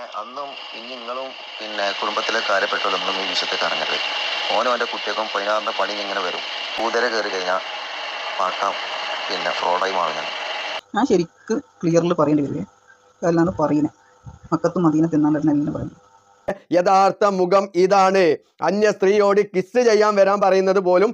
അന്നും ഇനി നിങ്ങളും പിന്നെ കുടുംബത്തിലെ കാര്യപ്പെട്ടല്ലോ നിങ്ങളും ഈ വിഷയത്തിൽ ഇറങ്ങരുത് ഓനും അവൻ്റെ കുട്ടികൾക്കും പതിനാറിൻ്റെ പണി ഇങ്ങനെ വരും കൂതര കയറി കഴിഞ്ഞാൽ പാക്കാം പിന്നെ ഫ്രോഡായി മാറുന്നത് ഞാൻ ശരിക്ക് ക്ലിയറിൽ പറയേണ്ടി വരില്ലേ അല്ലാണ്ട് പറയുന്നത് മക്കത്തും മദീന തിന്നാൻ എല്ലാം പറയുന്നത് യഥാർത്ഥ മുഖം ഇതാണ് അന്യ സ്ത്രീയോട് കിസ് ചെയ്യാൻ വരാൻ പറയുന്നത് പോലും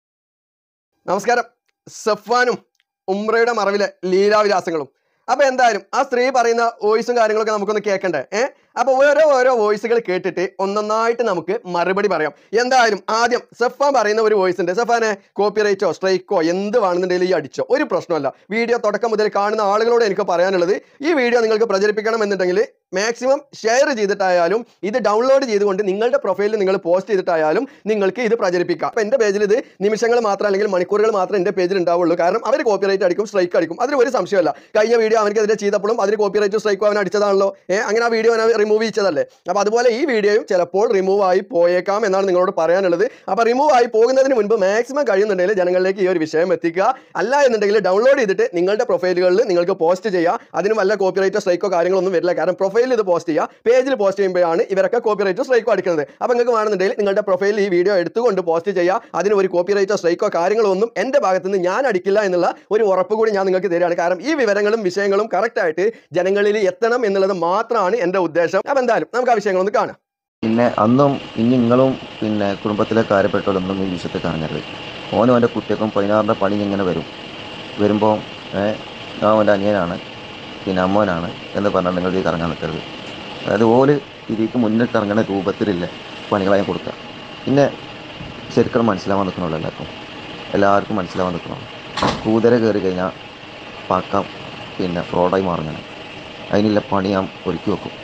നമസ്കാരം സഫാനും ഉംറയുടെ മറവിലെ ലീലാവിലാസങ്ങളും അപ്പൊ എന്തായാലും ആ സ്ത്രീ പറയുന്ന വോയിസും കാര്യങ്ങളൊക്കെ നമുക്കൊന്ന് കേൾക്കണ്ടേ ഏഹ് അപ്പൊ ഓരോ ഓരോ വോയിസുകൾ കേട്ടിട്ട് ഒന്നൊന്നായിട്ട് നമുക്ക് മറുപടി പറയാം എന്തായാലും ആദ്യം സഫാൻ പറയുന്ന ഒരു വോയിസ് ഉണ്ട് സഫാനെ കോപ്പിറൈറ്റോ സ്ട്രൈക്കോ എന്ത് വേണമെന്നുണ്ടെങ്കിലും ഈ അടിച്ചോ ഒരു പ്രശ്നമല്ല വീഡിയോ തുടക്കം മുതൽ കാണുന്ന ആളുകളോട് എനിക്ക് പറയാനുള്ളത് ഈ വീഡിയോ നിങ്ങൾക്ക് പ്രചരിപ്പിക്കണം എന്നുണ്ടെങ്കിൽ മാക്സിമം ഷെയർ ചെയ്തിട്ടായാലും ഇത് ഡൗൺലോഡ് ചെയ്തുകൊണ്ട് നിങ്ങളുടെ പ്രൊഫൈലിൽ നിങ്ങൾ പോസ്റ്റ് ചെയ്തിട്ടായാലും നിങ്ങൾക്ക് ഇത് പ്രചരിപ്പിക്കാം അപ്പോൾ എൻ്റെ പേജിൽ ഇത് നിമിഷങ്ങൾ മാത്രം അല്ലെങ്കിൽ മണിക്കൂറുകൾ മാത്രം എൻ്റെ പേജിൽ ഉണ്ടാവുള്ളൂ കാരണം അവർ കോപ്പിറൈറ്റ് അടിക്കും സ്ട്രൈക്ക് അടിക്കും അതിന് ഒരു സംശയമല്ല കഴിഞ്ഞ വീഡിയോ അവനക്കെതിരെ ചെയ്തപ്പോഴും അതിന് കോപ്പിറൈറ്റ് സ്ട്രൈക്കും അവൻ അടിച്ചതാണല്ലോ ഏ അങ്ങനെ ആ വീഡിയോ അവൻ റിമൂവ് ചെയ്തതല്ലേ അപ്പോൾ അതുപോലെ ഈ വീഡിയോയും ചിലപ്പോൾ റിമൂവ് ആയി പോയേക്കാം എന്നാണ് നിങ്ങളോട് പറയാനുള്ളത് അപ്പോൾ റിമൂവ് ആയി പോകുന്നതിന് മുൻപ് മാക്സിമം കഴിയുന്നുണ്ടെങ്കിൽ ജനങ്ങളിലേക്ക് ഈ ഒരു വിഷയം എത്തിക്കുക അല്ല എന്നുണ്ടെങ്കിൽ ഡൗൺലോഡ് ചെയ്തിട്ട് നിങ്ങളുടെ പ്രൊഫൈലുകളിൽ നിങ്ങൾക്ക് പോസ്റ്റ് ചെയ്യുക അതിന് വല്ല കോപ്പിറൈറ്റോ സ്ട്രൈക്കോ കാര്യങ്ങളൊന്നും വരില്ല കാരണം പ്രൊഫൈലിൽ ഇത് പോസ്റ്റ് ചെയ്യുക പേജിൽ പോസ്റ്റ് ചെയ്യുമ്പോഴാണ് ഇവരൊക്കെ കോപ്പിറൈറ്റോ സ്ട്രൈക്കോ അടിക്കുന്നത് അപ്പോൾ നിങ്ങൾക്ക് വേണമെന്നുണ്ടെങ്കിൽ നിങ്ങളുടെ പ്രൊഫൈലിൽ ഈ വീഡിയോ എടുത്തുകൊണ്ട് പോസ്റ്റ് ചെയ്യുക അതിന് ഒരു കോപ്പിറൈറ്റോ സ്ട്രൈക്കോ കാര്യങ്ങളോ ഒന്നും എൻ്റെ ഭാഗത്ത് നിന്ന് ഞാൻ അടിക്കില്ല എന്നുള്ള ഒരു ഉറപ്പ് കൂടി ഞാൻ നിങ്ങൾക്ക് തരികയാണ് കാരണം ഈ വിവരങ്ങളും വിഷയങ്ങളും കറക്റ്റായിട്ട് ജനങ്ങളിൽ എത്തണം എന്നുള്ളത് മാത്രമാണ് എൻ്റെ ഉദ്ദേശം അപ്പോൾ എന്തായാലും നമുക്ക് ആ വിഷയങ്ങളൊന്ന് കാണാം പിന്നെ അന്നും ഇനി നിങ്ങളും പിന്നെ കുടുംബത്തിലെ കാര്യപ്പെട്ടല്ലോ നിങ്ങളും ഈ വിഷയത്തിൽ ഇറങ്ങരുത് ഓനും അവൻ്റെ കുട്ടികൾക്കും പതിനാറിൻ്റെ പണി ഇങ്ങനെ വരും വരുമ്പോൾ ഞാൻ അവൻ്റെ അനിയനാണ് പിന്നെ അമ്മോനാണ് എന്ന് പറഞ്ഞാൽ നിങ്ങൾ ഇതിൽ ഇറങ്ങാൻ നിൽക്കരുത് അതായത് ഓല് ഇതിലേക്ക് മുന്നിട്ട് ഇറങ്ങുന്ന രൂപത്തിലില്ല പണികളായി കൊടുക്കുക പിന്നെ ശരിക്കും മനസ്സിലാവാൻ നിൽക്കണമല്ലോ എല്ലാവർക്കും എല്ലാവർക്കും മനസ്സിലാവാൻ നിൽക്കണം കൂതര കയറി കഴിഞ്ഞാൽ പാക്കാം പിന്നെ ഫ്രോഡായി മാറുന്നതാണ് അതിനുള്ള പണി ഞാൻ ഒരുക്കി വെക്കും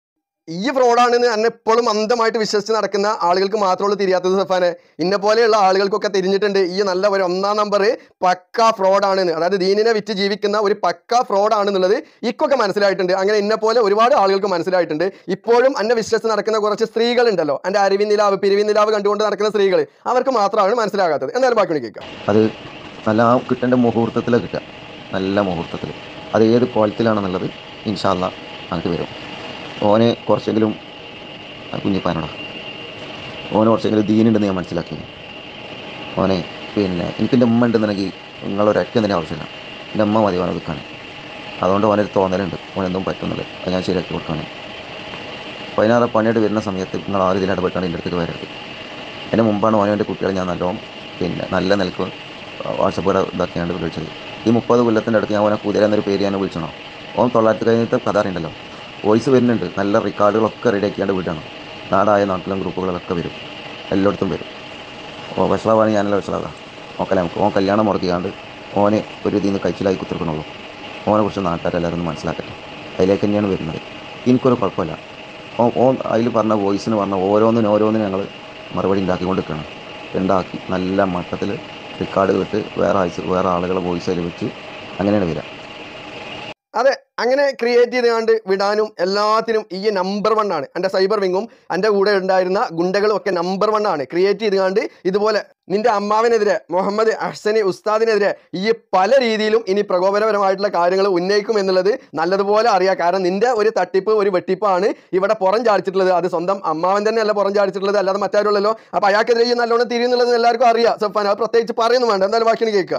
ഈ ഫ്രോഡാണെന്ന് എന്നെ എപ്പോഴും അന്ധമായിട്ട് വിശ്വസിച്ച് നടക്കുന്ന ആളുകൾക്ക് മാത്രമുള്ളൂ തിരിയാത്തത് സഫാനെ ഇന്നെ പോലെയുള്ള ആളുകൾക്കൊക്കെ തിരിഞ്ഞിട്ടുണ്ട് ഈ നല്ല ഒരു ഒന്നാം നമ്പർ പക്ക ഫ്രോഡാണെന്ന് അതായത് ദീനിനെ വിറ്റ് ജീവിക്കുന്ന ഒരു പക്ക ഫ്രോഡാണെന്നുള്ളത് ഇക്കൊക്കെ മനസ്സിലായിട്ടുണ്ട് അങ്ങനെ ഇന്നെ പോലെ ഒരുപാട് ആളുകൾക്ക് മനസ്സിലായിട്ടുണ്ട് ഇപ്പോഴും എന്നെ വിശ്വസിച്ച് നടക്കുന്ന കുറച്ച് സ്ത്രീകളുണ്ടല്ലോ എൻ്റെ അരിവിൻ നിലാവ് പിരിവിൻ നിലാവ് കണ്ടുകൊണ്ട് നടക്കുന്ന സ്ത്രീകൾ അവർക്ക് മാത്രമാണ് മനസ്സിലാകാത്തത് എന്തായാലും ബാക്കി കേൾക്കാം അത് നല്ല ആ കിട്ടേണ്ട മുഹൂർത്തത്തിൽ കിട്ടുക നല്ല മുഹൂർത്തത്തിൽ അത് ഏത് ക്വാളിറ്റിയിലാണെന്നുള്ളത് ഇൻഷാല്ല നമുക്ക് വരും ഓന് കുറച്ചെങ്കിലും ആ കുഞ്ഞിപ്പാനോടാ ഓന് കുറച്ചെങ്കിലും ദീനുണ്ടെന്ന് ഞാൻ മനസ്സിലാക്കി ഓനെ പിന്നെ എനിക്ക് എൻ്റെ ഉമ്മ ഉണ്ടെന്നുണ്ടെങ്കിൽ നിങ്ങളൊരൊറ്റ തന്നെ ആവശ്യമില്ല എൻ്റെ അമ്മ മതി ഓനെ നിൽക്കാൻ അതുകൊണ്ട് ഓനൊരു തോന്നലുണ്ട് ഓനെന്തും പറ്റുന്നത് അത് ഞാൻ ശരിയാക്കി കൊടുക്കുകയാണ് പതിനാറ് പണിയായിട്ട് വരുന്ന സമയത്ത് നിങ്ങൾ ആരും ഇതിൽ ഇടപെട്ടാണ് എൻ്റെ അടുത്തേക്ക് വരരുത് അതിന് മുമ്പാണ് ഓനെ എൻ്റെ കുട്ടികളെ ഞാൻ നല്ലോണം പിന്നെ നല്ല നിലക്ക് വാട്സപ്പ് ഇതാക്കിയാണ് വിളിച്ചത് ഈ മുപ്പത് കൊല്ലത്തിൻ്റെ അടുത്ത് ഞാൻ ഓനെ കുതിര എന്നൊരു പേര് ഞാൻ വിളിച്ചണോ ഓൻ തൊള്ളായിരത്തി കഴിഞ്ഞിട്ട് കഥ അറിയണ്ടല്ലോ വോയിസ് വരുന്നുണ്ട് നല്ല റെക്കോർഡുകളൊക്കെ റെഡിയാക്കിയാണ്ട് വിടണം നാടായ നാട്ടിലും ഗ്രൂപ്പുകളൊക്കെ വരും എല്ലായിടത്തും വരും ഓ വിഷളവാണ് ഞാനല്ല വിഷളവാ ഓക്കല്ല നമുക്ക് ഓൻ കല്യാണം മുടക്കിയാണ്ട് ഓനെ ഒരു ഇതിൽ നിന്ന് കഴിച്ചിലായി കുത്തിർക്കണുള്ളൂ ഓനെ കുറിച്ച് നാട്ടുകാരെല്ലാവരും ഒന്ന് മനസ്സിലാക്കട്ടെ അതിലേക്ക് തന്നെയാണ് വരുന്നത് എനിക്കൊരു കുഴപ്പമില്ല ഓ ഓൻ അതിൽ പറഞ്ഞ വോയിസിന് പറഞ്ഞ ഓരോന്നിനും ഓരോന്നിനും ഞങ്ങൾ മറുപടി ഉണ്ടാക്കിക്കൊണ്ടിരിക്കുകയാണ് ഉണ്ടാക്കി നല്ല മട്ടത്തിൽ റെക്കോർഡ് വിട്ട് വേറെ അയച്ച് വേറെ ആളുകളെ വോയിസ് അതിൽ വെച്ച് അങ്ങനെയാണ് വരിക അതെ അങ്ങനെ ക്രിയേറ്റ് ചെയ്ത് കണ്ട് വിടാനും എല്ലാത്തിനും ഈ നമ്പർ വൺ ആണ് എൻ്റെ സൈബർ വിങ്ങും എൻ്റെ കൂടെ ഉണ്ടായിരുന്ന ഗുണ്ടകളും ഒക്കെ നമ്പർ വൺ ആണ് ക്രിയേറ്റ് ചെയ്ത് കണ്ട് ഇതുപോലെ നിന്റെ അമ്മാവിനെതിരെ മുഹമ്മദ് അഹ്സനി ഉസ്താദിനെതിരെ ഈ പല രീതിയിലും ഇനി പ്രകോപനപരമായിട്ടുള്ള കാര്യങ്ങൾ ഉന്നയിക്കും എന്നുള്ളത് നല്ലതുപോലെ അറിയാം കാരണം നിന്റെ ഒരു തട്ടിപ്പ് ഒരു വെട്ടിപ്പാണ് ഇവിടെ പുറം ചാടിച്ചിട്ടുള്ളത് അത് സ്വന്തം അമ്മാവൻ തന്നെയല്ല പുറം ചാടിച്ചിട്ടുള്ളത് അല്ലാതെ മറ്റാരുള്ളല്ലോ അപ്പോൾ അയാൾക്കെതിരെ ഈ നല്ലോണം തിരിയുന്നുള്ളത് എല്ലാവർക്കും അറിയാം സഫാൻ അത് പ്രത്യേകിച്ച് പറയുന്നു വേണ്ട എന്തായാലും ബാക്കി കേൾക്കുക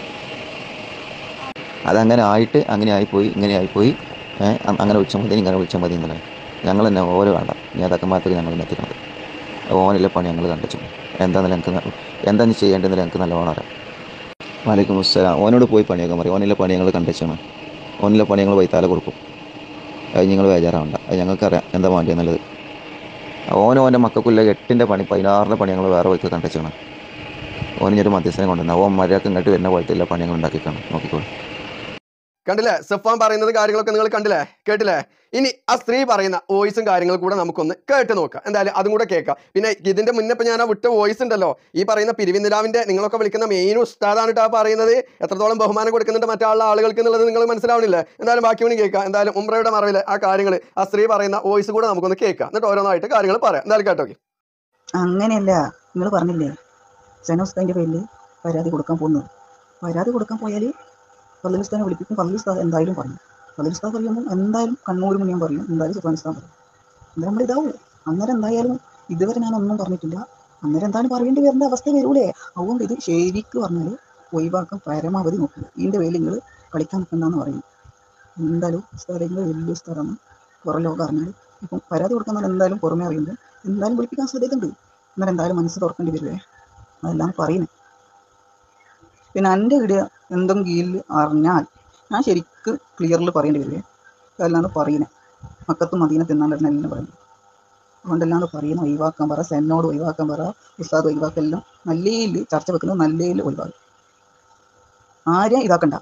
അതങ്ങനെ ആയിട്ട് അങ്ങനെ ആയിപ്പോയി ഇങ്ങനെ ആയിപ്പോയി ഏഹ് അ- അങ്ങനെ വിളിച്ചാൽ മതി ഇങ്ങനെ വിളിച്ചാൽ മതി എന്നല്ല ഞങ്ങൾ തന്നെ ഓരോ വേണ്ട നേതാക്കന്മാർക്ക് ഞങ്ങൾ എത്തിക്കുന്നത് ഓനിലെ പണി ഞങ്ങൾ കണ്ടിച്ചു എന്താണെന്ന് ഞങ്ങൾക്ക് ന- എന്താ ഇനി ചെയ്യേണ്ടതെന്ന് ഞങ്ങൾക്ക് നല്ലോണം അറിയാം വലൈക്കും അസ്സലാം ഓനോട് പോയി പണിയൊക്കെ പറയും ഓനിലെ പണി ഞങ്ങൾ കണ്ടിച്ചാണ് ഓനിലെ പണി ഞങ്ങൾ വൈത്താല കൊടുക്കും അത് നിങ്ങൾ ബേജാറാവണ്ട അത് ഞങ്ങൾക്കറിയാം എന്താ വേണ്ടിയെന്നുള്ളത് ഓനും ഓൻ്റെ മക്കൾക്കുള്ള എട്ടിൻ്റെ പണി പതിനാറിൻ്റെ പണി ഞങ്ങൾ വേറെ വൈക്ക് കണ്ടിച്ചാണ് ഓനിഞ്ഞൊരു മധ്യസ്ഥനെ കൊണ്ടുവന്ന ഓൻ മര്യാദക്ക് ഇങ്ങോട്ട് വരുന്ന പോലത്തെ പണി ഞങ്ങൾ ഉണ്ടാക്കിക്കാണ് നോക്കിക്കോളൂ കണ്ടില്ലേ സഫാൻ പറയുന്നത് കാര്യങ്ങളൊക്കെ നിങ്ങൾ കണ്ടില്ലേ കേട്ടില്ലേ ഇനി ആ സ്ത്രീ പറയുന്ന വോയിസും കാര്യങ്ങളും കൂടെ നമുക്കൊന്ന് കേട്ട് നോക്കാം എന്തായാലും അതും കൂടെ കേൾക്കാം പിന്നെ ഇതിന്റെ മുന്നേ ഇപ്പൊ ഞാൻ ആ വിട്ട വോയിസ് ഉണ്ടല്ലോ ഈ പറയുന്ന പിരിവിന്ദിരാവിന്റെ നിങ്ങളൊക്കെ വിളിക്കുന്ന മെയിൻ ഉസ്താദാണ് കേട്ടോ ആ പറയുന്നത് എത്രത്തോളം ബഹുമാനം കൊടുക്കുന്നുണ്ട് മറ്റുള്ള ആളുകൾക്ക് എന്നുള്ളത് നിങ്ങൾ മനസ്സിലാവണില്ലേ എന്തായാലും ബാക്കി വേണ്ടി കേൾക്കാം എന്തായാലും ഉമ്രയുടെ മറവില് ആ കാര്യങ്ങൾ ആ സ്ത്രീ പറയുന്ന വോയിസ് കൂടെ നമുക്കൊന്ന് കേൾക്കാം എന്നിട്ട് ഓരോന്നായിട്ട് കാര്യങ്ങൾ പറയാം എന്തായാലും കേട്ടോ അങ്ങനെയല്ല നിങ്ങൾ പറഞ്ഞില്ലേ സനോസ്താൻ്റെ പേരിൽ പരാതി കൊടുക്കാൻ പോകുന്നത് പരാതി കൊടുക്കാൻ പോയാൽ ഫലീസ്ഥാനെ വിളിപ്പിക്കും ഫലീസ്ഥാൻ എന്തായാലും പറയും ഫലീസ്ഥാൻ പറയുമ്പോൾ എന്തായാലും കണ്ണൂർ മുന്നിയും പറയും എന്തായാലും സുഫാനിസ്ഥാൻ പറയും അന്നേരം നമ്മൾ ഇതാവും അന്നേരം എന്തായാലും ഇതുവരെ ഞാൻ ഒന്നും പറഞ്ഞിട്ടില്ല അന്നേരം എന്താണ് പറയേണ്ടി വരേണ്ട അവസ്ഥ വരൂലേ അതുകൊണ്ട് ഇത് ശരിക്ക് പറഞ്ഞാൽ ഒഴിവാക്കാൻ പരമാവധി നോക്കുക ഇതിൻ്റെ പേരിൽ നിങ്ങൾ കളിക്കാൻ നിൽക്കണ്ടെന്ന് പറയും എന്തായാലും സ്ഥലങ്ങൾ വലിയ സ്ഥലമാണ് പുറം ലോകം അറിഞ്ഞാൽ ഇപ്പം പരാതി കൊടുക്കാൻ എന്തായാലും പുറമേ അറിയുമ്പോൾ എന്തായാലും വിളിപ്പിക്കാൻ സാധ്യതയുണ്ട് അന്നേരം എന്തായാലും മനസ്സ് തുറക്കേണ്ടി വരുവേ അതെല്ലാം പറയുന്നത് പിന്നെ എൻ്റെ വീഡിയോ എന്തെങ്കിലും കീഴിൽ അറിഞ്ഞാൽ ഞാൻ ശരിക്ക് ക്ലിയറിൽ പറയേണ്ടി വരുവേ അതല്ലാണ്ട് പറയുന്നത് മക്കത്തും മദീന തിന്നാൻ എല്ലാം പറയുന്നത് അതുകൊണ്ടല്ലാണ്ട് പറയുന്ന ഒഴിവാക്കാൻ പറ സെന്നോട് ഒഴിവാക്കാൻ പറ ഉസ്താദ് ഒഴിവാക്കെല്ലാം നല്ലയിൽ ചർച്ച വെക്കുന്നത് നല്ലയിൽ ഒഴിവാക്കും ആരെയും ഇതാക്കണ്ട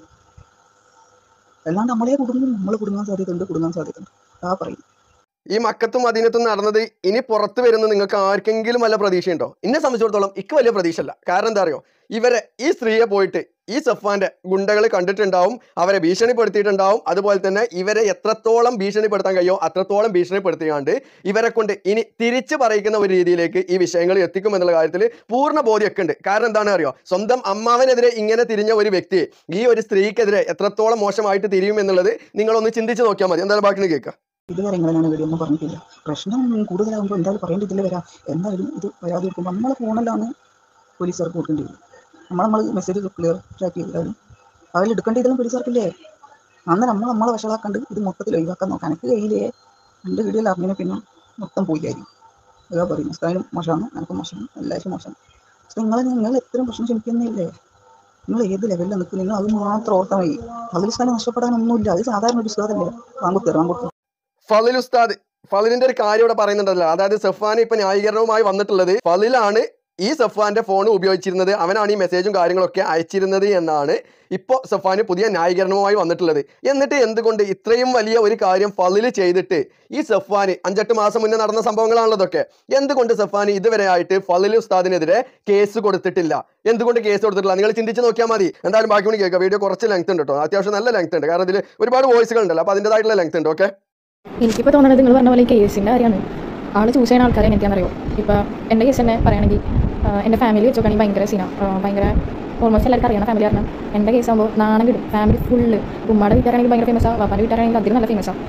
അല്ലാണ്ട് നമ്മളെ കുടുങ്ങും നമ്മൾ കുടുങ്ങാൻ സാധ്യതയുണ്ട് കുടുങ്ങാൻ സാധ്യതയുണ്ട് ആ പറയും ഈ മക്കത്തും മദീനത്തും നടന്നത് ഇനി പുറത്ത് വരുന്ന നിങ്ങൾക്ക് ആർക്കെങ്കിലും വല്ല പ്രതീക്ഷയുണ്ടോ എന്നെ സംബന്ധിച്ചിടത്തോളം ഇക്ക് വലിയ പ്രതീക്ഷയല്ല കാരണം എന്താ അറിയോ ഇവരെ ഈ സ്ത്രീയെ പോയിട്ട് ഈ സഫാന്റെ ഗുണ്ടകൾ കണ്ടിട്ടുണ്ടാവും അവരെ ഭീഷണിപ്പെടുത്തിയിട്ടുണ്ടാവും അതുപോലെ തന്നെ ഇവരെ എത്രത്തോളം ഭീഷണിപ്പെടുത്താൻ കഴിയോ അത്രത്തോളം ഭീഷണിപ്പെടുത്തിയാണ്ട് ഇവരെ കൊണ്ട് ഇനി തിരിച്ചു പറയിക്കുന്ന ഒരു രീതിയിലേക്ക് ഈ വിഷയങ്ങൾ എത്തിക്കും എന്നുള്ള കാര്യത്തിൽ പൂർണ്ണ ബോധ്യമൊക്കെ ഉണ്ട് കാരണം എന്താണ് അറിയോ സ്വന്തം അമ്മാവനെതിരെ ഇങ്ങനെ തിരിഞ്ഞ ഒരു വ്യക്തി ഈ ഒരു സ്ത്രീക്കെതിരെ എത്രത്തോളം മോശമായിട്ട് തിരിയും എന്നുള്ളത് നിങ്ങളൊന്ന് ചിന്തിച്ച് നോക്കിയാൽ മതി എന്തായാലും ബാക്കി കേൾക്കുക ഇതുവരെ ഇങ്ങളാണ് വീഡിയോ ഒന്നും പറഞ്ഞിട്ടില്ല പ്രശ്നം കൂടുതലാകുമ്പോൾ എന്തായാലും പറയേണ്ടതില്ല വരാം എന്തായാലും ഇത് പരാതി കൊടുക്കുമ്പോൾ നമ്മളെ ഫോണിലാണ് പോലീസുകാർക്ക് കൊടുക്കേണ്ടി വരും നമ്മൾ നമ്മൾ മെസ്സേജ് ക്ലിയർ ട്രാക്ക് ചെയ്താലും അതിൽ എടുക്കേണ്ട ഇതെല്ലാം പോലീസുകാർക്കില്ലേ അന്ന് നമ്മൾ നമ്മളെ വഷളാക്കണ്ട് ഇത് മൊത്തത്തിൽ ഒഴിവാക്കാൻ നോക്കാം എനിക്ക് കയ്യിലേ എൻ്റെ വീഡിയോയിൽ അറിഞ്ഞതിനെ പിന്നെ മൊത്തം പോയില്ലായിരിക്കും അതാ പറയും ഉസ്താദിനും മോശമാണ് എനിക്ക് മോശമാണ് എല്ലാവരും മോശമാണ് പക്ഷെ നിങ്ങൾ നിങ്ങൾ എത്രയും പ്രശ്നം ക്ഷമിക്കുന്നില്ലേ നിങ്ങൾ ഏത് ലെവലിൽ നിൽക്കും നിങ്ങൾ അത് മാത്രം ഓർത്താൽ മതി അതിൽ സ്ഥാനം നഷ്ടപ്പെടാനൊന്നുമില്ല അത് സാധാരണ ഒരു ഉസ്താദല്ലേ വാങ്ങുത്തരാം വാങ്ങുത്തരാം ഫലിൽ ഉസ്താദ് ഫലിലിന്റെ ഒരു കാര്യം ഇവിടെ പറയുന്നുണ്ടല്ലോ അതായത് സഫാൻ ഇപ്പൊ ന്യായീകരണവുമായി വന്നിട്ടുള്ളത് ഫലിലാണ് ഈ സഫാന്റെ ഫോൺ ഉപയോഗിച്ചിരുന്നത് അവനാണ് ഈ മെസ്സേജും കാര്യങ്ങളൊക്കെ അയച്ചിരുന്നത് എന്നാണ് ഇപ്പോൾ സഫാന് പുതിയ ന്യായീകരണവുമായി വന്നിട്ടുള്ളത് എന്നിട്ട് എന്തുകൊണ്ട് ഇത്രയും വലിയ ഒരു കാര്യം ഫലിൽ ചെയ്തിട്ട് ഈ സഫാന് അഞ്ചെട്ട് മാസം മുന്നേ നടന്ന സംഭവങ്ങളാണല്ലോ ഇതൊക്കെ എന്തുകൊണ്ട് സഫാന് ഇതുവരെ ആയിട്ട് ഫലിൽ ഉസ്താദിനെതിരെ കേസ് കൊടുത്തിട്ടില്ല എന്തുകൊണ്ട് കേസ് കൊടുത്തിട്ടില്ല നിങ്ങൾ ചിന്തിച്ച് നോക്കിയാൽ മതി എന്തായാലും ബാക്കി കൂടി കേൾക്കാം വീഡിയോ കുറച്ച് ലെങ്ത് ഉണ്ട് കേട്ടോ അത്യാവശ്യം നല്ല ലെങ്ത് ഉണ്ട് കാരണം ഇതിൽ ഒരുപാട് വോയിസുകൾ ഉണ്ടല്ലോ അപ്പോൾ അതിൻ്റെതായിട്ടുള്ള ലെങ്ത് ഉണ്ട് ഓക്കെ എനിക്കിപ്പോൾ തോന്നുന്നത് നിങ്ങൾ പറഞ്ഞ പോലെ ഈ കേസിൻ്റെ കാര്യമാണ് ആൾ ചൂസ് ചെയ്യുന്ന ആൾക്കാരെ എനിക്കാണെന്നറിയോ ഇപ്പോൾ എൻ്റെ കേസ് തന്നെ പറയുകയാണെങ്കിൽ എൻ്റെ ഫാമിലി വെച്ച് നോക്കുകയാണെങ്കിൽ ഭയങ്കര സീനാണ് ഭയങ്കര ഓൾമോസ്റ്റ് എല്ലാവർക്കും അറിയണം ഫാമിലി കാരണം എൻ്റെ കേസ് ആകുമ്പോൾ നാണം വിടും ഫാമിലി ഫുള്ള് ഉമ്മയുടെ വീട്ടുകാരാണെങ്കിൽ ഭയങ്കര ഫേമസാണ് വാപ്പാൻ്റെ വീട്ടുകാരാണെങ്കിൽ അതിലും നല്ല ഫേമസാണ്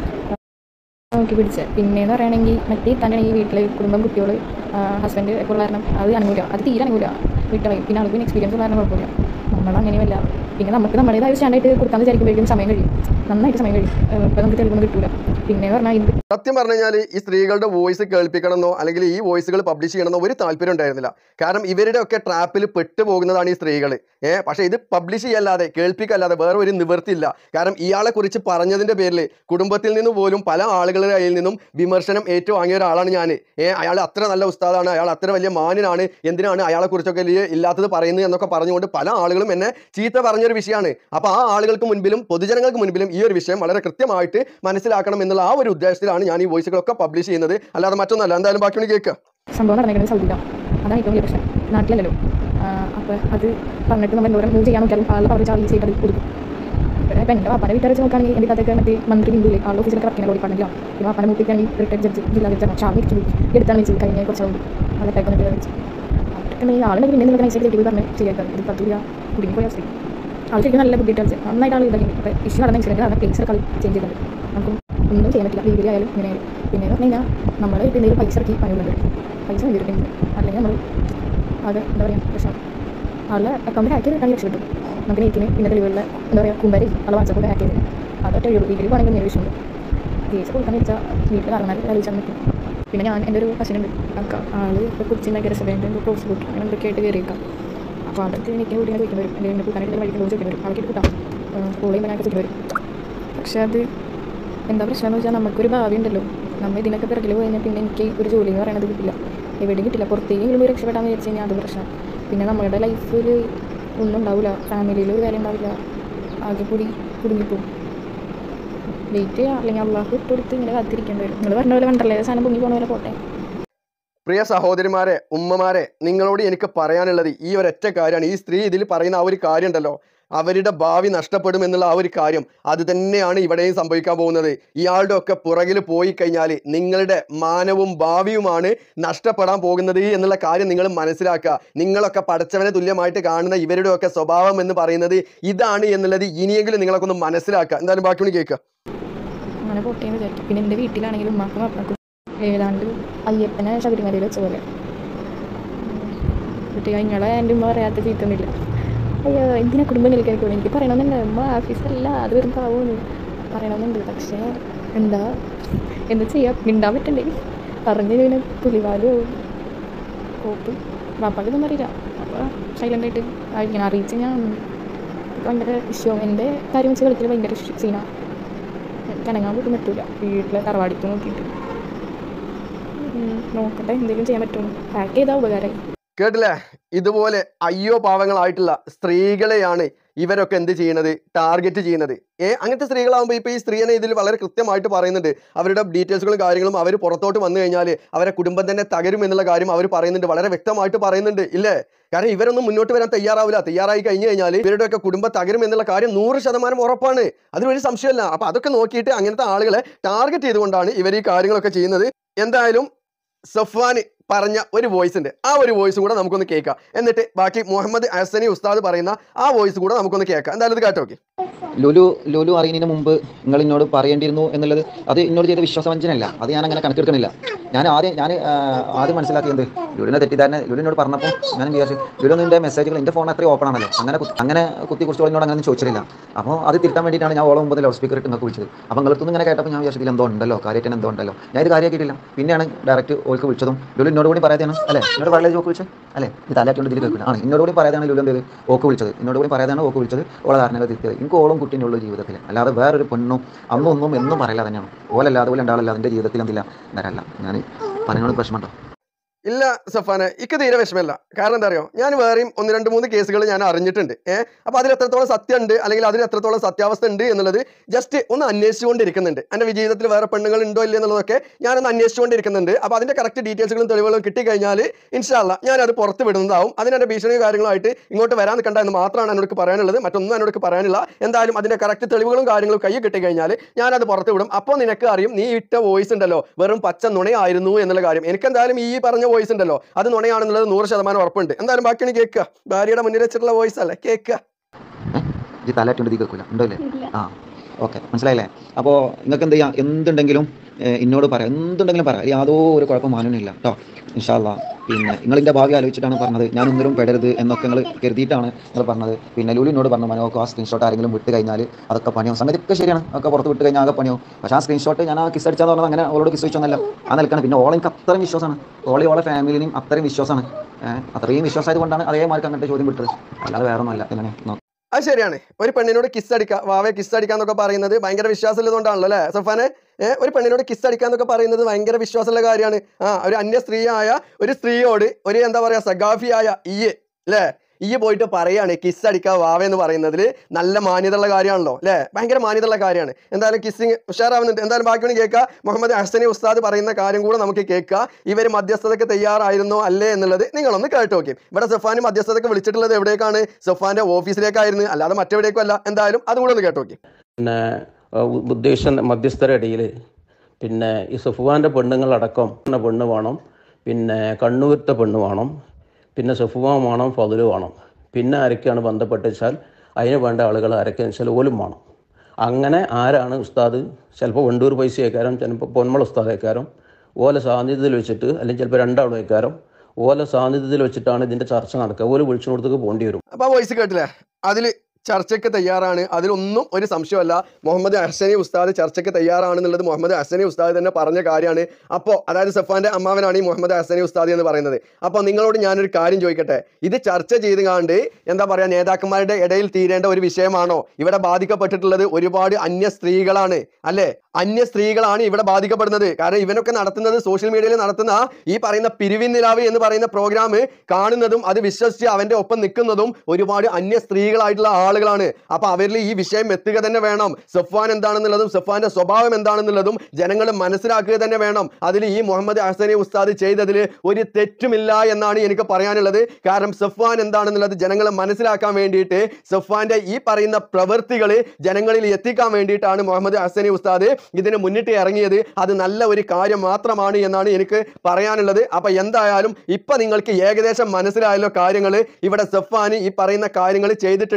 നോക്കി പിടിച്ച് പിന്നെയെന്ന് പറയുകയാണെങ്കിൽ മറ്റേ തന്നെ ഈ വീട്ടിൽ കുടുംബം കുട്ടികൾ ഹസ്ബൻഡ് ഒക്കെ ഉള്ള കാരണം അത് അനങ്ങൂല അത് തീരെ അനങ്ങൂല വീട്ടിൽ പിന്നെ ആൾക്ക് പിന്നെ എക്സ്പീരിയൻസ് കാരണം കുഴപ്പമില്ല നമ്മൾ അങ്ങനെയുമല്ല പിന്നെ നമുക്ക് നമ്മുടേതായ സ്റ്റാൻഡായിട്ട് കൊടുക്കാൻ വിചാരിക്കുമ്പോഴേക്കും സമയം കഴിയും നന്നായിട്ട് സമയം കഴിയും ഇപ്പോൾ നമുക്ക് തെളിവൊന്നും കിട്ടൂല പിന്നെ പറഞ്ഞാൽ ഇത് സത്യം പറഞ്ഞു കഴിഞ്ഞാൽ ഈ സ്ത്രീകളുടെ വോയിസ് കേൾപ്പിക്കണമെന്നോ അല്ലെങ്കിൽ ഈ വോയിസുകൾ പബ്ലിഷ് ചെയ്യണമെന്നോ ഒരു താല്പര്യം ഉണ്ടായിരുന്നില്ല കാരണം ഇവരുടെ ഒക്കെ ട്രാപ്പിൽ പെട്ടുപോകുന്നതാണ് ഈ സ്ത്രീകൾ ഏഹ് പക്ഷേ ഇത് പബ്ലിഷ് ചെയ്യല്ലാതെ കേൾപ്പിക്കല്ലാതെ വേറെ ഒരു നിവൃത്തിയില്ല കാരണം ഇയാളെ കുറിച്ച് പറഞ്ഞതിന്റെ പേരിൽ കുടുംബത്തിൽ നിന്ന് പോലും പല ആളുകളുടെ കയ്യിൽ നിന്നും വിമർശനം ഏറ്റുവാങ്ങിയ ഒരാളാണ് ഞാൻ ഏഹ് അയാൾ അത്ര നല്ല ഉസ്താദാണ് അയാൾ അത്ര വലിയ മാന്യനാണ് എന്തിനാണ് അയാളെ കുറിച്ചൊക്കെ വലിയ ഇല്ലാത്തത് പറയുന്നത് എന്നൊക്കെ പറഞ്ഞുകൊണ്ട് പല ആളുകളും എന്നെ ചീത്ത പറഞ്ഞൊരു വിഷയമാണ് അപ്പോൾ ആ ആളുകൾക്ക് മുൻപിലും പൊതുജനങ്ങൾക്ക് മുൻപിലും ഈ ഒരു വിഷയം വളരെ കൃത്യമായിട്ട് മനസ്സിലാക്കണം എന്നുള്ള ആ ഒരു ഉദ്ദേശത്തിലാണ് ഞാൻ ഈ വോയിസുകളൊക്കെ പബ്ലിഷ് ചെയ്യുന്നത് അല്ലാതെ മറ്റൊന്നല്ല എന്തായാലും ബാക്കി കൂടി കേൾക്കുക സംഭവം നടന്നിരിക്കുന്നത് സൗദിയിലാണ് അതാണ് ഏറ്റവും വലിയ പ്രശ്നം നാട്ടിലല്ലല്ലോ അപ്പോൾ അത് പറഞ്ഞിട്ട് നമ്മൾ എന്തോരം മൂവ് ചെയ്യാൻ നോക്കിയാലും ആളുടെ പവർ ചാർജ് ചെയ്ത് അത് കൊടുക്കും ഇവിടെ ഇപ്പം എൻ്റെ വാപ്പാനെ വീട്ടുകാർ വെച്ച് നോക്കുകയാണെങ്കിൽ എൻ്റെ അതൊക്കെ മറ്റേ മന്ത്രി ഹിന്ദുവിൽ ആളുടെ ഓഫീസിലൊക്കെ വർക്ക് ചെയ്യുന്ന ഡിപ്പാർട്ട്മെൻറ്റിലാണ് ഈ വാപ്പാനെ മൂപ്പിക്കാണെങ്കിൽ റിട്ടയർഡ് ജഡ്ജ് ജില്ലാ ജഡ്ജാണ് ഷാമി വെച്ച് എടുത്താണ് വെച്ച് കഴിഞ്ഞ കുറച്ച് നാൾ നല്ല ടൈപ്പ് വന്നിട്ട് വെച്ച് അവർക്ക് ആളുണ്ടെങ്കിൽ പിന്നെ നിങ്ങൾക്ക് നൈസായിട്ട് പോയി പറഞ്ഞ് ശരിയാക്കാം ഇത് പത്ത് രൂപ കുടുങ്ങിപ്പോയ അവസ്ഥ ആൾക്കാർക്ക് നല്ല ബുദ്ധിയിട്ട് കളിച്ച് നന്നായിട്ട് ആൾ ഇതാക്കി അപ്പോൾ ഇഷ്യൂ നടന്ന ഇൻസിഡൻറ്റ് നടന്ന പ്ലേസ് കളി ചേഞ്ച് ചെയ്തിട്ടുണ്ട് നമുക്ക് ഒന്നും ചെയ്യാൻ പറ്റില്ല ലീഗലി ആയാലും ഇങ്ങനെ ആയാലും പിന്നെ എന്ന് പറഞ്ഞു കഴിഞ്ഞാൽ നമ്മൾ എന്തെങ്കിലും പൈസ ഇറക്കി പണിയുന്നുണ്ട് പൈസ വേണ്ടിയിട്ടുണ്ട് അല്ലെങ്കിൽ നമ്മൾ അത് എന്താ പറയുക പ്രശ്നം ആളുടെ അക്കൗണ്ട് ഹാക്ക് ചെയ്തിട്ടാണ് രക്ഷപ്പെട്ടു നമുക്ക് നെയ്റ്റിന് പിന്നെ തെളിവുകളിൽ എന്താ പറയുക കുമ്പരി ആളെ വാട്സപ്പ് ഹാക്ക് ചെയ്ത് അതൊക്കെ ഒഴിവ് ലീഗലി പോകണമെങ്കിൽ നേരെ വിഷയമുണ്ട് കേസ് കൊടുക്കാൻ വെച്ചാൽ വീട്ടിൽ കാരണമാർ അറിയിച്ചാൽ നിൽക്കും പിന്നെ ഞാൻ എൻ്റെ ഒരു കസിനുണ്ട് അക്ക ആള് ഇപ്പോൾ കുറിച്ചുണ്ടാക്കിയ റെസിഡൻറ്റ് ക്രോസ് ബുക്ക് അങ്ങനെ എന്തൊക്കെ ആയിട്ട് കയറിയേക്കാം അപ്പോൾ അതൊക്കെ എനിക്ക് വീട്ടിൽ നിന്ന് ചോദിക്കാൻ വരും എൻ്റെ കൂട്ടാനായിട്ട് വഴിക്ക് ചോദിക്കാൻ വരും അവർക്ക് കൂട്ടാം കോൾ ചെയ്യുമ്പോൾ ഞാനൊക്കെ ചോദിക്കാൻ വരും പക്ഷേ അത് എന്താ പ്രശ്നം എന്ന് വെച്ചാൽ നമുക്കൊരു ഭാവി ഉണ്ടല്ലോ നമ്മൾ ഇതിനൊക്കെ പിറകിൽ പോയി കഴിഞ്ഞാൽ പിന്നെ എനിക്ക് ഒരു ജോലി എന്ന് പറയുന്നത് കിട്ടില്ല എവിടെയും കിട്ടില്ല പുറത്തേക്കെങ്കിലും പോയി രക്ഷപ്പെടാൻ വിചാരിച്ചു കഴിഞ്ഞാൽ അത് പ്രശ്നം പിന്നെ നമ്മുടെ ലൈഫിൽ ഒന്നും ഉണ്ടാവില്ല ഫാമിലിയിൽ ഒരു കാര്യം ഉണ്ടാവില്ല ആകെ കൂടി കുടുങ്ങിപ്പോവും വെയിറ്റ് ചെയ്യുക അല്ലെങ്കിൽ അള്ളാഹ് ഇട്ടുകൊടുത്ത് ഇങ്ങനെ കാത്തിരിക്കേണ്ടി വരും നിങ്ങൾ പറഞ്ഞ പോലെ കണ്ടല്ലേ സാധനം പൊങ്ങി പോണ പോലെ പോട്ടെ പ്രിയ സഹോദരിമാരെ ഉമ്മമാരെ നിങ്ങളോട് എനിക്ക് പറയാനുള്ളത് ഈ ഒരൊറ്റ കാര്യമാണ് ഈ സ്ത്രീ ഇതിൽ പറയുന്ന ആ ഒരു കാര്യം ഉണ്ടല്ലോ അവരുടെ ഭാവി നഷ്ടപ്പെടും എന്നുള്ള ആ ഒരു കാര്യം അത് തന്നെയാണ് ഇവിടെയും സംഭവിക്കാൻ പോകുന്നത് ഇയാളുടെ ഒക്കെ പുറകിൽ പോയി കഴിഞ്ഞാൽ നിങ്ങളുടെ മാനവും ഭാവിയുമാണ് നഷ്ടപ്പെടാൻ പോകുന്നത് എന്നുള്ള കാര്യം നിങ്ങൾ മനസ്സിലാക്കുക നിങ്ങളൊക്കെ പഠിച്ചവനെ തുല്യമായിട്ട് കാണുന്ന ഇവരുടെ ഒക്കെ സ്വഭാവം എന്ന് പറയുന്നത് ഇതാണ് എന്നുള്ളത് ഇനിയെങ്കിലും നിങ്ങളൊക്കെ ഒന്ന് മനസ്സിലാക്കുക എന്തായാലും ബാക്കി ഒന്ന് കേൾക്കുക അങ്ങനെ പോട്ടെ എന്ന് വിചാരിക്കും പിന്നെ എൻ്റെ വീട്ടിലാണെങ്കിലും ഉമ്മാക്കും അപ്പാക്കും ഏതാണ്ട് അയ്യപ്പനെ ശബരിമലയിൽ വെച്ച പോലെ കുട്ടി നിങ്ങളെ എൻ്റെ ഉമ്മ പറയാത്ത ചീത്തൊന്നുമില്ല അയ്യോ എന്തിനാ കുടുംബം നിൽക്കാൻ എനിക്ക് പറയണമെന്നുണ്ട് ഉമ്മ ഓഫീസല്ല അത് വെറും പാവമെന്ന് പറയണമെന്നുണ്ട് പക്ഷേ എന്താ എന്താ ചെയ്യാ മിണ്ടാൻ പറ്റണ്ടേ പറഞ്ഞു പിന്നെ പുലിവാലോ കോപ്പ് വാപ്പാക്കൊന്നും അറിയില്ല അപ്പോൾ സൈലൻ്റായിട്ട് ഇങ്ങനെ അറിയിച്ച് ഞാൻ ഭയങ്കര ഇഷ്യൂ എൻ്റെ കാര്യം വെച്ച് കളിക്കൽ ഭയങ്കര സീനാണ് കനങ്ങാൻ പോലും പറ്റൂല വീട്ടിലെ തറവാടിക്ക് നോക്കിയിട്ട് ഉം, നോക്കട്ടെ എന്തെങ്കിലും ചെയ്യാൻ പറ്റുമോ പാക്ക് ചെയ്താൽ ഉപകാരമായി കേട്ടില്ലേ ഇതുപോലെ അയ്യോ പാവങ്ങളായിട്ടുള്ള സ്ത്രീകളെയാണ് ഇവരൊക്കെ എന്ത് ചെയ്യണത് ടാർഗറ്റ് ചെയ്യുന്നത് ഏ അങ്ങനത്തെ സ്ത്രീകളാകുമ്പോൾ ഇപ്പോൾ ഈ സ്ത്രീനെ ഇതിൽ വളരെ കൃത്യമായിട്ട് പറയുന്നുണ്ട് അവരുടെ ഡീറ്റെയിൽസുകളും കാര്യങ്ങളും അവർ പുറത്തോട്ട് വന്നു കഴിഞ്ഞാൽ അവരെ കുടുംബം തന്നെ തകരും എന്നുള്ള കാര്യം അവർ പറയുന്നുണ്ട് വളരെ വ്യക്തമായിട്ട് പറയുന്നുണ്ട് ഇല്ലേ കാരണം ഇവരൊന്നും മുന്നോട്ട് വരാൻ തയ്യാറാവില്ല തയ്യാറായി കഴിഞ്ഞു കഴിഞ്ഞാൽ ഇവരുടെയൊക്കെ കുടുംബം തകരും എന്നുള്ള കാര്യം നൂറ് ശതമാനം ഉറപ്പാണ് അതിലൊരു സംശയമല്ല അപ്പൊ അതൊക്കെ നോക്കിയിട്ട് അങ്ങനത്തെ ആളുകളെ ടാർഗറ്റ് ചെയ്തുകൊണ്ടാണ് ഇവർ ഈ കാര്യങ്ങളൊക്കെ ചെയ്യുന്നത് എന്തായാലും സഫ്വാന് പറഞ്ഞ ഒരു വോയിസ് ഉണ്ട് ആ ഒരു വോയിസ് കൂടെ നമുക്കൊന്ന് കേൾക്കാം എന്നിട്ട് ബാക്കി മുഹമ്മദ് ഹസനി ഉസ്താദ് പറയുന്ന ആ വോയിസ് കൂടെ നമുക്കൊന്ന് കേൾക്കാം എന്തായാലും ഇത് കേട്ടോ ലുലു ലുലു അറിയുന്നതിന് മുമ്പ് നിങ്ങൾ എന്നോട് പറയേണ്ടിയിരുന്നു എന്നുള്ളത് അത് എന്നോട് ചെയ്ത വിശ്വാസവഞ്ചനല്ല അത് ഞാൻ അങ്ങനെ കണക്കെടുക്കണില്ല ഞാൻ ആദ്യം ഞാൻ ആ, ആദ്യം മനസ്സിലാക്കിയത് ലുലിനെ തെറ്റിദ്ധാരണ ലുലിനോട് പറഞ്ഞപ്പോൾ ഞാൻ വിചാരിച്ചു ലുലിൻ്റെ മെസ്സേജുകൾ എൻ്റെ ഫോൺ അത്രയും ഓപ്പൺ ആണല്ലോ അങ്ങനെ കു- അങ്ങനെ കുത്തി കുറിച്ച് എന്നോട് അങ്ങനെ ഒന്നും ചോദിച്ചിട്ടില്ല അപ്പോൾ അത് തിരുത്താൻ വേണ്ടിയിട്ടാണ് ഞാൻ ഓളം മുമ്പ് ലൗഡ് സ്പീക്കർ ഇട്ട് നിങ്ങൾക്ക് വിളിച്ചത് അപ്പോൾ നിങ്ങളടുത്തൊന്നും ഇങ്ങനെ കേട്ടപ്പോൾ ഞാൻ വിചാരിച്ചതിൽ എന്തോ ഉണ്ടല്ലോ കാര്യമായിട്ട് എന്തോ ഉണ്ടല്ലോ ഞാൻ ഇത് കാര്യമാക്കിയിട്ടില്ല പിന്നെയാണ് ഡയറക്റ്റ് ഓൾക്ക് വിളിച്ചതും ലുലു എന്നോട് കൂടി പറയാതെയാണ് അല്ലേ എന്നോട് വളരെ ഓക്ക് വിളിച്ചത് അല്ലേ ഇത് തലയാറ്റോണ്ട് ഇതിൽ കേൾക്കില്ല ആണ് എന്നോട് കൂടി പറയാതാണ് ലുലു എന്ത് ചെയ്തത് ഓക്ക് വിളിച്ചത് എന്നോട് കൂടി പറയാതാണ് ഓക്ക് വിളിച്ചത് ഓളെ കാരണങ്ങൾ തിരുത്തിയത് എനിക്ക് ഓളും കുട്ടീൻ്റെ ഉള്ളൂ ജീവിതത്തിൽ അല്ലാതെ വേറൊരു പെണ്ണും അന്നും ഒന്നും എന്നും പറയില്ല തന്നെയാണ് ഓലല്ലാതെ പോലെ ഉണ്ടാവില്ല എൻ്റെ ജീവിതത്തിൽ എന്തില്ല വരല്ല ഞാൻ പറയുന്നത് പ്രശ്നമുണ്ടോ ഇല്ല സഫാനെ ഇക്ക് തീരെ വിഷമമില്ല കാരണം എന്താ അറിയോ ഞാൻ വേറെയും ഒന്ന് രണ്ട് മൂന്ന് കേസുകൾ ഞാൻ അറിഞ്ഞിട്ടുണ്ട് ഏഹ് അപ്പൊ അതിൽ എത്രത്തോളം സത്യം ഉണ്ട് അല്ലെങ്കിൽ അതിൽ എത്രത്തോളം സത്യാവസ്ഥ ഉണ്ട് എന്നുള്ളത് ജസ്റ്റ് ഒന്ന് അന്വേഷിച്ചുകൊണ്ടിരിക്കുന്നുണ്ട് എൻ്റെ ജീവിതത്തിൽ വേറെ പെണ്ണുങ്ങൾ ഉണ്ടോ ഇല്ല എന്നുള്ളതൊക്കെ ഞാനൊന്ന് അന്വേഷിച്ചുകൊണ്ടിരിക്കുന്നുണ്ട് അപ്പോൾ അതിന്റെ കറക്റ്റ് ഡീറ്റെയിൽസുകളും തെളിവുകളും കിട്ടിക്കഴിഞ്ഞാൽ ഇൻഷാല്ല ഞാനത് പുറത്ത് വിടുന്നതാവും അതിനെൻ്റെ ഭീഷണിയും കാര്യങ്ങളായിട്ട് ഇങ്ങോട്ട് വരാൻ നിൽക്കണ്ട എന്ന് മാത്രമാണ് എന്നോട് പറയാനുള്ളത് മറ്റൊന്നും എന്നോട് പറയാനില്ല എന്തായാലും അതിന്റെ കറക്റ്റ് തെളിവുകളും കാര്യങ്ങളും കൈ കിട്ടിക്കഴിഞ്ഞാൽ ഞാനത് പുറത്ത് വിടും അപ്പോൾ നിനക്ക് അറിയും നീ ഇട്ട വോയിസ് ഉണ്ടല്ലോ വെറും പച്ച നുണയായിരുന്നു എന്നുള്ള കാര്യം എനിക്ക് എന്തായാലും ഈ പറഞ്ഞ വോയിസ് ഉണ്ടല്ലോ അത് നുണയാണെന്നുള്ളത് നൂറ് ശതമാനം ഉറപ്പുണ്ട് എന്തായാലും ബാക്കിയാണ് കേൾക്കുക ഭാര്യയുടെ മുന്നിൽ വെച്ചിട്ടുള്ള വോയിസ് അല്ലേ കേൾക്കുക ഈ തലയാറ്റോണ്ട് ഇതിൽ കേൾക്കില്ല ഉണ്ടോ ഇല്ലേ ആ ഓക്കെ മനസ്സിലായില്ലേ അപ്പോൾ നിങ്ങൾക്ക് എന്ത് ചെയ്യാം എന്തുണ്ടെങ്കിലും ഏഹ്, എന്നോട് പറയാം എന്തുണ്ടെങ്കിലും പറയാം യാതൊരു കുഴപ്പം മാനുന്നില്ല കേട്ടോ ഇൻഷാല്ല പിന്നെ നിങ്ങളിൻ്റെ ഭാവി ആലോചിച്ചിട്ടാണ് പറഞ്ഞത് ഞാൻ ഒന്നിനും പെടരുത് എന്നൊക്കെ നിങ്ങൾ കരുതിയിട്ടാണ് നിങ്ങൾ പറഞ്ഞത് പിന്നെ ലൂലിനോട് പറഞ്ഞു മനോക്ക് ആ സ്ക്രീൻഷോട്ട് ആരെങ്കിലും വിട്ട് കഴിഞ്ഞാൽ അതൊക്കെ പണിയാവും സംഗതി ഒക്കെ ശരിയാണ് ഒക്കെ പുറത്ത് വിട്ട് കഴിഞ്ഞാൽ ആകെ പണിയാവും പക്ഷേ ആ സ്ക്രീൻഷോട്ട് ഞാൻ ആ കിസ് അടിച്ചാന്ന് പറഞ്ഞത് അങ്ങനെ അവളോട് കിസ് വെച്ചൊന്നല്ല ആ നിൽക്കണം പിന്നെ ഓളെ എനിക്ക് അത്രയും വിശ്വാസമാണ് ഓളെ ഓളെ ഫാമിലിനും അത്രയും വിശ്വാസമാണ് ഏഹ്, അത്രയും വിശ്വാസമായത് കൊണ്ടാണ് അതേമാർക്ക് അങ്ങനത്തെ ചോദ്യം വിട്ടത് അല്ലാതെ വേറെ ഒന്നുമല്ല ഇങ്ങനെ നോക്കാം അത് ശരിയാണ് ഒരു പെണ്ണിനോട് കിസ് അടിക്കുക വാവെ കിസ് അടിക്കാന്നൊക്കെ പറയുന്നത് ഭയങ്കര വിശ്വാസമുള്ളതുകൊണ്ടാണല്ലോ അല്ലേ സഫാനെ ഏഹ് ഒരു പെണ്ണിനോട് കിസ് അടിക്കാന്നൊക്കെ പറയുന്നത് ഭയങ്കര വിശ്വാസമുള്ള കാര്യമാണ് ആ ഒരു അന്യ സ്ത്രീയായ ഒരു സ്ത്രീയോട് ഒരു എന്താ പറയാ സഗാഫിയായ ഈ അല്ലേ ഈ പോയിട്ട് പറയാണ് കിസ് അടിക്കുക വാവ എന്ന് പറയുന്നതിൽ നല്ല മാന്യതയുള്ള കാര്യമാണല്ലോ അല്ലേ ഭയങ്കര മാന്യതയുള്ള കാര്യമാണ് എന്തായാലും കിസ്സിങ് ഉഷാറാവുന്നുണ്ട് എന്തായാലും ബാക്കി കേൾക്കുക മുഹമ്മദ് ഹസനി ഉസ്താദ് പറയുന്ന കാര്യം കൂടെ നമുക്ക് കേൾക്കുക ഇവർ മധ്യസ്ഥതയ്ക്ക് തയ്യാറായിരുന്നോ അല്ലേ എന്നുള്ളത് നിങ്ങളൊന്ന് കേട്ട് നോക്കി ഇവിടെ സഫാന് മധ്യസ്ഥതയ്ക്ക് വിളിച്ചിട്ടുള്ളത് എവിടേക്കാണ് സഫാന്റെ ഓഫീസിലേക്കായിരുന്നു അല്ലാതെ മറ്റെവിടേക്കും അല്ല എന്തായാലും അതും കൂടെ ഒന്ന് കേട്ട് നോക്കി പിന്നെ ആ, ഉ- ഉദ്ദേശ മധ്യസ്ഥരുടെ ഇടയിൽ പിന്നെ ഈ സഫുവാൻ്റെ പെണ്ണുങ്ങളടക്കം ഉള്ള പെണ്ണ് വേണം പിന്നെ കണ്ണൂരത്തെ പെണ്ണ് വേണം പിന്നെ സഫുവാൻ വേണം ഫതില് വേണം പിന്നെ ആരൊക്കെയാണ് ബന്ധപ്പെട്ട് വെച്ചാൽ അതിന് വേണ്ട ആളുകൾ ആരൊക്കെയാണെന്ന് വെച്ചാൽ ഓലും വേണം അങ്ങനെ ആരാണ് ഉസ്താദ് ചിലപ്പോൾ വണ്ടൂർ പൈസയേക്കാരും ചിലപ്പോൾ പൊന്മള ഉസ്താദേക്കാരും ഓല സാന്നിധ്യത്തിൽ വെച്ചിട്ട് അല്ലെങ്കിൽ ചിലപ്പോൾ രണ്ടാളും ഏക്കാരും ഓല സാന്നിധ്യത്തിൽ വെച്ചിട്ടാണ് ഇതിൻ്റെ ചർച്ച നടക്കുക ഓല് വിളിച്ചു കൊടുത്തേക്ക് പോകേണ്ടി വരും അപ്പൊ ആ വോയിസ് കേട്ടില്ലേ അതില് ചർച്ചയ്ക്ക് തയ്യാറാണ് അതിലൊന്നും ഒരു സംശയമല്ല മുഹമ്മദ് ഹസനി ഉസ്താദ് ചർച്ചയ്ക്ക് തയ്യാറാണെന്നുള്ളത് മുഹമ്മദ് ഹസനി ഉസ്താദ് തന്നെ പറഞ്ഞ കാര്യമാണ് അപ്പോൾ അതായത് സഫാന്റെ അമ്മാവനാണ് ഈ മുഹമ്മദ് ഹസനി ഉസ്താദ് എന്ന് പറയുന്നത് അപ്പോൾ നിങ്ങളോട് ഞാനൊരു കാര്യം ചോദിക്കട്ടെ ഇത് ചർച്ച ചെയ്ത് കാണ്ട് എന്താ പറയാ നേതാക്കന്മാരുടെ ഇടയിൽ തീരേണ്ട ഒരു വിഷയമാണോ ഇവിടെ ബാധിക്കപ്പെട്ടിട്ടുള്ളത് ഒരുപാട് അന്യ സ്ത്രീകളാണ് അല്ലേ അന്യ സ്ത്രീകളാണ് ഇവിടെ ബാധിക്കപ്പെടുന്നത് കാരണം ഇവനൊക്കെ നടത്തുന്നത് സോഷ്യൽ മീഡിയയിൽ നടത്തുന്ന ഈ പറയുന്ന പിരിവിൻ നിലാവ് എന്ന് പറയുന്ന പ്രോഗ്രാം കാണുന്നതും അത് വിശ്വസിച്ച് അവന്റെ ഒപ്പം നിൽക്കുന്നതും ഒരുപാട് അന്യ സ്ത്രീകളായിട്ടുള്ള ആളുകളാണ് അപ്പൊ അവരിൽ ഈ വിഷയം എത്തുക തന്നെ വേണം സഫാൻ എന്താണെന്നുള്ളതും സഫാന്റെ സ്വഭാവം എന്താണെന്നുള്ളതും ജനങ്ങൾ മനസ്സിലാക്കുക തന്നെ വേണം അതിൽ ഈ മുഹമ്മദ് ഹസനി ഉസ്താദ് ചെയ്തതിൽ ഒരു തെറ്റുമില്ല എന്നാണ് എനിക്ക് പറയാനുള്ളത് കാരണം സഫാൻ എന്താണെന്നുള്ളത് ജനങ്ങളെ മനസ്സിലാക്കാൻ വേണ്ടിയിട്ട് സഫാന്റെ ഈ പറയുന്ന പ്രവൃത്തികൾ ജനങ്ങളിൽ എത്തിക്കാൻ വേണ്ടിയിട്ടാണ് മുഹമ്മദ് ഹസനി ഉസ്താദ് ഇതിന് മുന്നിട്ട് ഇറങ്ങിയത് അത് നല്ല ഒരു കാര്യം മാത്രമാണ് എന്നാണ് എനിക്ക് പറയാനുള്ളത് അപ്പൊ എന്തായാലും ഇപ്പൊ നിങ്ങൾക്ക് ഏകദേശം മനസ്സിലായല്ലോ കാര്യങ്ങൾ ഇവിടെ സഫാന് ഈ പറയുന്ന കാര്യങ്ങൾ ചെയ്തിട്ടുണ്ടോ ഇല്ല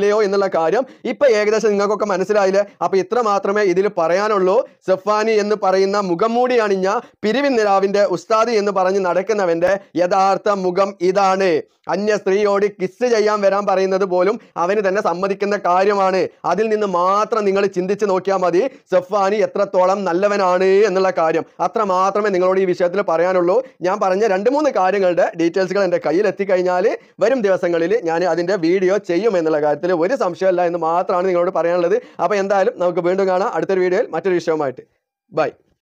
ഇല്ലയോ എന്നുള്ള കാര്യം ഇപ്പൊ ഏകദേശം നിങ്ങൾക്കൊക്കെ മനസ്സിലായില്ലേ അപ്പൊ ഇത്ര മാത്രമേ ഇതിൽ പറയാനുള്ളൂ സഫാനി എന്ന് പറയുന്ന മുഖംമൂടി അണിഞ്ഞ പിരിവിൻ നിലാവിന്റെ ഉസ്താദി എന്ന് പറഞ്ഞ് നടക്കുന്നവന്റെ യഥാർത്ഥ മുഖം ഇതാണ് അന്യ സ്ത്രീയോട് കിസ് ചെയ്യാൻ വരാൻ പറയുന്നത് പോലും അവന് തന്നെ സമ്മതിക്കുന്ന കാര്യമാണ് അതിൽ നിന്ന് മാത്രം നിങ്ങൾ ചിന്തിച്ച് നോക്കിയാൽ മതി സഫാനി എത്രത്തോളം നല്ലവനാണ് എന്നുള്ള കാര്യം അത്ര മാത്രമേ നിങ്ങളോട് ഈ വിഷയത്തിൽ പറയാനുള്ളൂ ഞാൻ പറഞ്ഞ രണ്ട് മൂന്ന് കാര്യങ്ങളുടെ ഡീറ്റെയിൽസുകൾ എൻ്റെ കയ്യിൽ എത്തിക്കഴിഞ്ഞാൽ വരും ദിവസങ്ങളിൽ ഞാൻ അതിൻ്റെ വീഡിയോ ചെയ്യും എന്നുള്ള കാര്യത്തിൽ ഒരു സംശയമില്ല എന്ന് മാത്രമാണ് നിങ്ങളോട് പറയാനുള്ളത് അപ്പോൾ എന്തായാലും നമുക്ക് വീണ്ടും കാണാം അടുത്തൊരു വീഡിയോയിൽ മറ്റൊരു വിഷയവുമായിട്ട് ബൈ